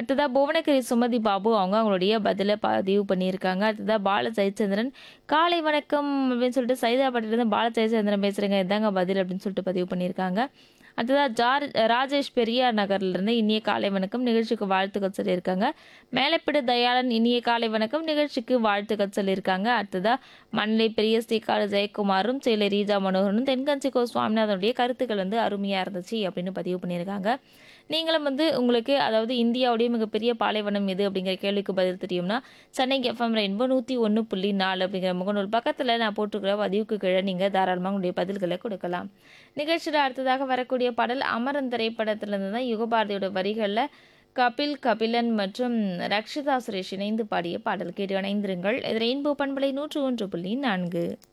அடுத்ததா புவனகிரி சுமதி பாபு அவங்க அவங்களுடைய பதிலை பதிவு பண்ணியிருக்காங்க அடுத்ததா பால ஜெயச்சந்திரன் காலை வணக்கம் அப்படின்னு சொல்லிட்டு சைதாபாட்டிலேருந்து பால ஜெயச்சந்திரன் பேசுகிறேங்க இதாங்க பதில் அப்படின்னு சொல்லிட்டு பதிவு பண்ணியிருக்காங்க அடுத்ததா ஜார் ராஜேஷ் பெரியார் நகர்லேருந்து இனிய காலை வணக்கம் நிகழ்ச்சிக்கு வாழ்த்துக்கள் சொல்லியிருக்காங்க மேலப்பிடு தயாளன் இனிய காலை வணக்கம் நிகழ்ச்சிக்கு வாழ்த்துக்கள் சொல்லியிருக்காங்க அடுத்ததா மண்ணிலை பெரிய ஸ்ரீகால ஜெயக்குமாரும் சேலை ரீஜா மனோகரனும் தென்கட்சி கோ சுவாமிநாதனுடைய கருத்துக்கள் வந்து அருமையாக இருந்துச்சு அப்படின்னு பதிவு பண்ணியிருக்காங்க நீங்களும் வந்து உங்களுக்கு அதாவது இந்தியாவுடைய மிகப்பெரிய பாலைவனம் எது அப்படிங்கிற கேள்விக்கு பதில் தெரியும்னா சென்னை எஃப்எம் ரெயின்போ நூற்றி ஒன்று புள்ளி நாலு அப்படிங்கிற முகநூல் பக்கத்தில் நான் போட்டிருக்கிற பதிவுக்கு கீழே நீங்கள் தாராளமாக உங்களுடைய பதில்களை கொடுக்கலாம் நிகழ்ச்சியில் அடுத்ததாக வரக்கூடிய பாடல் அமரன் திரைப்படத்திலிருந்து தான் யுகபாரதியோட வரிகளில் கபில் கபிலன் மற்றும் ரக்ஷிதா சுரேஷ் இணைந்து பாடிய பாடல் கேட்டு இணைந்திருங்கள் இது ரெயின்போ பண்பலை நூற்று ஒன்று புள்ளி நான்கு